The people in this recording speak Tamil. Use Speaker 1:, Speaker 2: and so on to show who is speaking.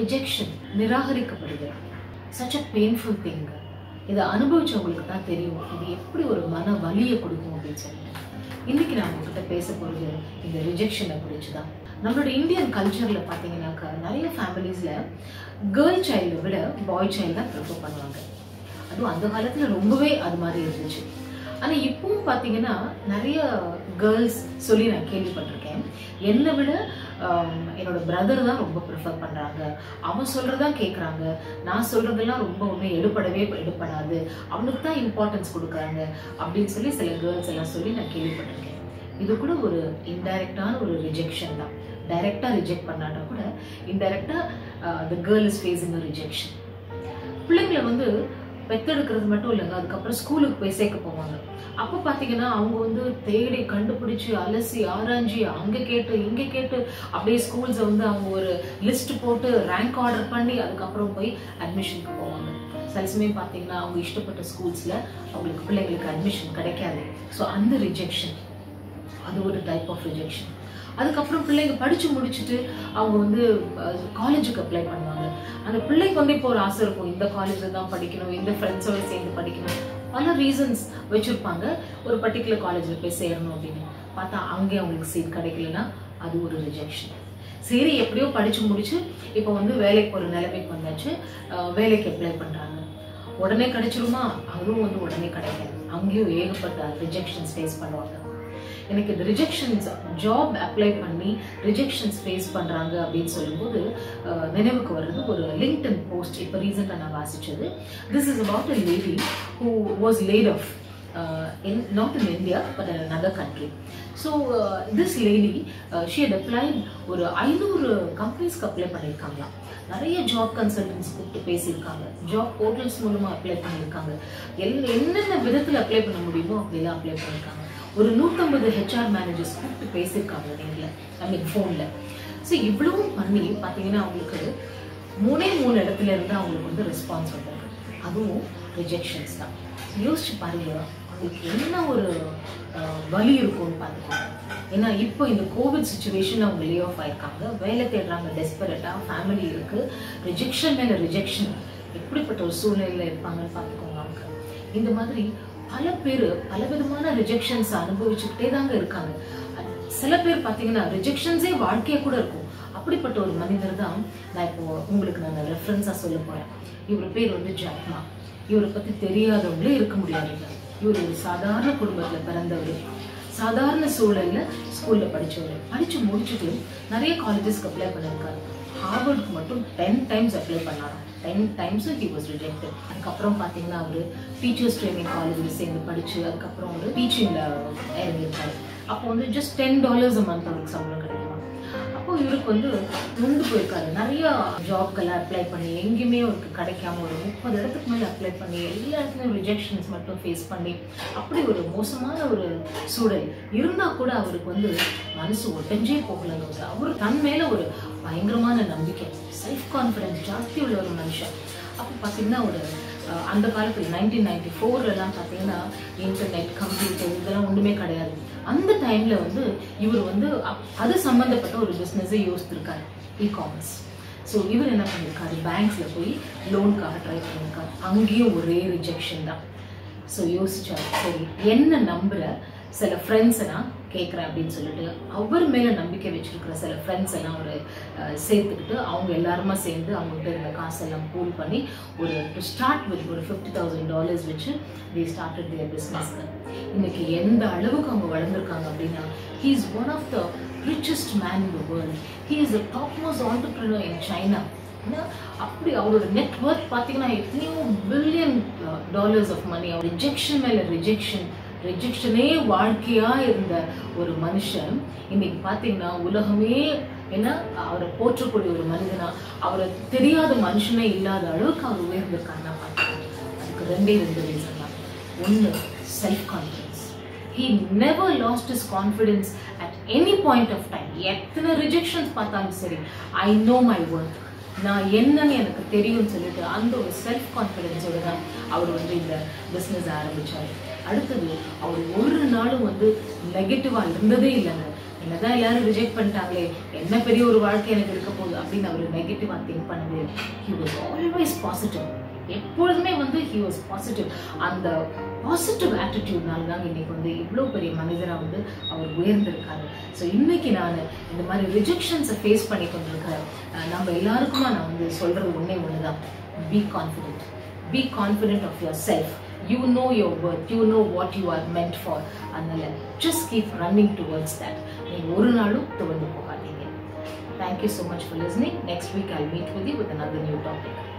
Speaker 1: ரிஜெக்ஷன் நிராகரிக்கப்படுகிறது சச் அ பெயின்ஃபுல் திங் இதை அனுபவிச்சவங்களுக்கு தான் தெரியும் இது எப்படி ஒரு மன வலியை கொடுக்கும் அப்படின்னு சொல்லிட்டு இன்னைக்கு நான் உங்ககிட்ட பேச போறது இந்த ரிஜெக்ஷனை குறித்து தான் நம்மளோட இந்தியன் கல்ச்சர்ல பார்த்தீங்கன்னாக்கா நிறைய ஃபேமிலிஸ்ல கேர்ள் சைல்டை விட பாய் சைல்டு தான் ப்ரிஃபர் பண்ணுவாங்க அதுவும் அந்த காலத்துல ரொம்பவே அது மாதிரி இருந்துச்சு ஆனா இப்பவும் பாத்தீங்கன்னா நிறைய கேர்ள்ஸ் சொல்லி நான் கேள்விப்பட்டிருக்கேன் என்னை விட ஆம், என்னோட பிரதர் தான் ரொம்ப ப்ரிஃபர் பண்றாங்க அவன் சொல்றதா கேக்குறாங்க நான் சொல்றதெல்லாம் ரொம்ப ஒன்றும் எடுபடவே எடுபடாது அவனுக்கு தான் இம்பார்ட்டன்ஸ் கொடுக்குறாங்க அப்படின்னு சொல்லி சில கேர்ள்ஸ் எல்லாம் சொல்லி நான் கேள்விப்பட்டிருக்கேன் இது கூட ஒரு இன்டைரக்டான ஒரு ரிஜெக்ஷன் தான் டைரக்டா ரிஜெக்ட் பண்ணாட்டா கூட இன்டைரக்டா the girl is facing rejection பிள்ளைங்களை வந்து பெத்தெடுக்கிறது மட்டும் இல்லைங்க அதுக்கப்புறம் ஸ்கூலுக்கு போய் சேர்க்க போவாங்க அப்போ பார்த்தீங்கன்னா அவங்க வந்து தேடி கண்டுபிடிச்சு அலசி ஆராய்ஞ்சி அங்கே கேட்டு இங்கே கேட்டு அப்படியே ஸ்கூல்ஸை வந்து அவங்க ஒரு லிஸ்ட் போட்டு ரேங்க் ஆர்டர் பண்ணி அதுக்கப்புறம் போய் அட்மிஷனுக்கு போவாங்க சில சமயம் பார்த்தீங்கன்னா அவங்க இஷ்டப்பட்ட ஸ்கூல்ஸில் அவங்களுக்கு பிள்ளைங்களுக்கு அட்மிஷன் கிடைக்காது ஸோ அந்த ரிஜெக்ஷன் அது ஒரு டைப் ஆஃப் ரிஜெக்ஷன் அதுக்கப்புறம் பிள்ளைங்க படிச்சு முடிச்சுட்டு அவங்க வந்து காலேஜுக்கு அப்ளை பண்ணுவாங்க அந்த பிள்ளைக்கு வந்து இப்போ ஒரு ஆசை இருக்கும் இந்த காலேஜில் தான் படிக்கணும் இந்த ஃப்ரெண்ட்ஸோட சேர்ந்து படிக்கணும் பல ரீசன்ஸ் வச்சிருப்பாங்க ஒரு பர்டிகுலர் காலேஜில் போய் சேரணும் அப்படின்னு பார்த்தா அங்கே அவங்களுக்கு சீட் கிடைக்கலன்னா அது ஒரு ரிஜெக்ஷன் சரி எப்படியோ படிச்சு முடிச்சு இப்போ வந்து வேலைக்கு ஒரு நிலைமைக்கு வந்தாச்சு அஹ் வேலைக்கு அப்ளை பண்றாங்க உடனே கிடைச்சிருமா அதுவும் வந்து உடனே கிடைக்காது அங்கேயும் ஏகப்பட்ட ரிஜெக்ஷன்ஸ் ஃபேஸ் பண்ணுவாங்க எனக்கு இந்த ரிஜெக்ஷன்ஸ் ஜாப் அப்ளை பண்ணி ரிஜெக்ஷன்ஸ் ஃபேஸ் பண்றாங்க அப்படின்னு சொல்லும்போது அஹ், நினைவுக்கு வர்றது ஒரு லிங்க்டன் போஸ்ட் இப்போ ரீசெண்டாக நான் வாசிச்சது this is about a lady who was laid off in not in India but in another country. So uh, this lady uh, she had applied ஒரு ஐநூறு கம்பெனிஸ்க்கு அப்ளை பண்ணியிருக்காங்களாம் நிறைய ஜாப் கன்சல்டன்ஸ் கூப்பிட்டு பேசியிருக்காங்க ஜாப் போர்ட்டல்ஸ் மூலமா அப்ளை பண்ணியிருக்காங்க எல் என்னென்ன விதத்தில் அப்ளை பண்ண முடியுமோ அப்படிலாம் அப்ளை பண்ணியிருக்காங்க ஒரு நூற்றம்பது ஹெச்ஆர் மேனேஜர்ஸ் கூப்பிட்டு பேசியிருக்காங்க நேரில் ஐ மீன் ஃபோனில் ஸோ இவ்வளவும் பண்ணி பார்த்தீங்கன்னா அவங்களுக்கு மூணே மூணு இடத்துல இருந்து அவங்களுக்கு வந்து ரெஸ்பான்ஸ் வந்திருக்கு அதுவும் ரிஜெக்ஷன்ஸ் தான் யோசிச்சு பாருங்க அவங்களுக்கு என்ன ஒரு அஹ், வலி இருக்கும்னு பார்த்துக்கோங்க ஏன்னா இப்போ இந்த கோவிட் சுச்சுவேஷன் அவங்க லே ஆஃப் ஆயிருக்காங்க வேலை தேடுறாங்க டெஸ்பரேட்டாக ஃபேமிலி இருக்கு ரிஜெக்ஷன் மேல ரிஜெக்ஷன் எப்படிப்பட்ட ஒரு சூழ்நிலையில இருப்பாங்கன்னு பார்த்துக்கோங்க அவங்க இந்த மாதிரி பல பேர் பலவிதமான ரிஜெக்ஷன்ஸ் அனுபவிச்சுக்கிட்டே தாங்க இருக்காங்க அஹ் சில பேர் பார்த்தீங்கன்னா ரிஜெக்ஷன்ஸே வாழ்க்கையா கூட இருக்கும் அப்படிப்பட்ட ஒரு மனிதர் தான் நான் இப்போ உங்களுக்கு நான் ரெஃபரன்ஸாக சொல்ல போறேன் இவர் பேர் வந்து ஜாக்மா இவரை பத்தி தெரியாதவங்களே இருக்க முடியாதுங்க இவர் ஒரு சாதாரண குடும்பத்துல பிறந்தவர் சாதாரண சூழல்ல ஸ்கூல்ல படிச்சவர் படிச்சு முடிச்சுட்டு நிறைய காலேஜஸ்க்கு அப்ளை பண்ணிருக்காரு ஹார்வர்டுக்கு மட்டும் டென் டைம்ஸ் அப்ளை பண்ணாராம் ten times he was rejected அதுக்கப்புறம் பார்த்தீங்கன்னா அவர் டீச்சர்ஸ் ட்ரைனிங் காலேஜில் சேர்ந்து படிச்சு அதுக்கப்புறம் வந்து டீச்சிங்ல இறங்கியிருக்காரு அப்போ வந்து ஜஸ்ட் டென் டாலர்ஸ் மந்த் அவருக்கு சம்பளம் கிடைக்குமா அப்போ இவருக்கு வந்து நொந்து போயிருக்காரு நிறைய ஜாப்க்கெல்லாம் அப்ளை பண்ணி எங்கேயுமே அவருக்கு கிடைக்காம ஒரு முப்பது இடத்துக்கு மேலே அப்ளை பண்ணி எல்லா இடத்துலையும் ரிஜெக்ஷன்ஸ் மட்டும் ஃபேஸ் பண்ணி அப்படி ஒரு மோசமான ஒரு சூழல் இருந்தா கூட அவருக்கு வந்து மனசு ஒட்டஞ்சே போகலங்க ஒரு அவர் தன் மேல ஒரு பயங்கரமான நம்பிக்கை செல்ஃப் கான்ஃபிடன்ஸ் ஜாஸ்தி உள்ள ஒரு மனுஷன் அப்போ பார்த்தீங்கன்னா ஒரு அஹ், அந்த காலத்தில் நைன்டீன் நைன்டி ஃபோர்லலாம் பார்த்தீங்கன்னா இன்டர்நெட் கம்ப்யூட்டர் இதெல்லாம் ஒன்றுமே கிடையாது அந்த டைமில் வந்து இவர் வந்து அப்- அது சம்மந்தப்பட்ட ஒரு பிஸ்னஸை யோசித்திருக்காரு இ காமர்ஸ் ஸோ இவர் என்ன பண்ணியிருக்காரு பேங்க்ஸில் போய் லோனுக்காக ட்ரை பண்ணியிருக்காரு அங்கேயும் ஒரே ரிஜெக்ஷன் தான் ஸோ யோசிச்சாரு சரி என்ன நம்புற சில ஃப்ரெண்ட்ஸை நான் கேட்குறேன் அப்படின்னு சொல்லிட்டு அவர் மேலே நம்பிக்கை வச்சிருக்கிற சில ஃப்ரெண்ட்ஸ் எல்லாம் ஒரு அஹ், சேர்த்துக்கிட்டு அவங்க எல்லாருமா சேர்ந்து அவங்ககிட்ட இருந்த காசெல்லாம் பூல் பண்ணி ஒரு டு ஸ்டார்ட் வித் ஒரு ஃபிஃப்டி தௌசண்ட் டாலர்ஸ் வச்சு தி ஸ்டார்டட் தியர் பிஸ்னஸ் இன்னைக்கு எந்த அளவுக்கு அவங்க வளர்ந்துருக்காங்க அப்படின்னா he is one of the richest man in the world he is the top most entrepreneur in China ஏன்னா, அப்படி அவரோட நெட் ஒர்த் பார்த்தீங்கன்னா எத்தனையோ பில்லியன் டாலர்ஸ் ஆஃப் மணி அவர் ரிஜெக்ஷன் மேல ரிஜெக்ஷன் ரிஜெக்ஷனே வாழ்க்கையா இருந்த ஒரு மனுஷன் இன்னைக்கு பார்த்தீங்கன்னா உலகமே என்ன அவரை போற்றக்கூடிய ஒரு மனிதனா அவரை தெரியாத மனுஷனே இல்லாத அளவுக்கு அவர் உயர்ந்திருக்காருன்னா பார்த்துக்கோங்க அதுக்கு ரெண்டே ரெண்டு ரீசன் தான் ஒன்று self confidence he never lost his confidence at any point of time எத்தனை ரிஜெக்ஷன்ஸ் பார்த்தாலும் சரி ஐ நோ மை ஒர்க் நான் என்னன்னு எனக்கு தெரியும்னு சொல்லிட்டு அந்த ஒரு செல்ஃப் கான்ஃபிடென்ஸோட தான் அவர் வந்து இந்த பிஸ்னஸ் ஆரம்பிச்சாரு அடுத்தது அவர் ஒரு நாளும் வந்து நெகட்டிவாக இருந்ததே இல்லைங்க என்னதான் எல்லாரும் ரிஜெக்ட் பண்ணிட்டாங்களே என்ன பெரிய ஒரு வாழ்க்கை எனக்கு இருக்க போகுது அப்படின்னு அவர் நெகட்டிவாக திங்க் பண்ணவே ஹி வாஸ் ஆல்வேஸ் பாசிட்டிவ் எப்பொழுதுமே வந்து ஹி வாஸ் பாசிட்டிவ் அந்த பாசிட்டிவ் ஆட்டிடியூட்னால தான் இன்னைக்கு வந்து இவ்வளோ பெரிய மனிதராக வந்து அவர் உயர்ந்திருக்காரு ஸோ இன்னைக்கு நான் இந்த மாதிரி ரிஜெக்ஷன்ஸை ஃபேஸ் பண்ணி கொண்டிருக்க அஹ், நம்ம எல்லாருக்குமா நான் வந்து சொல்கிறது ஒன்றே ஒன்று தான் be confident be confident of your self you know your work you know what you are meant for அதனால just keep running towards that நீங்கள் ஒரு நாளும் துவந்து போகாதீங்க thank you so much for listening next week I meet with you with another new topic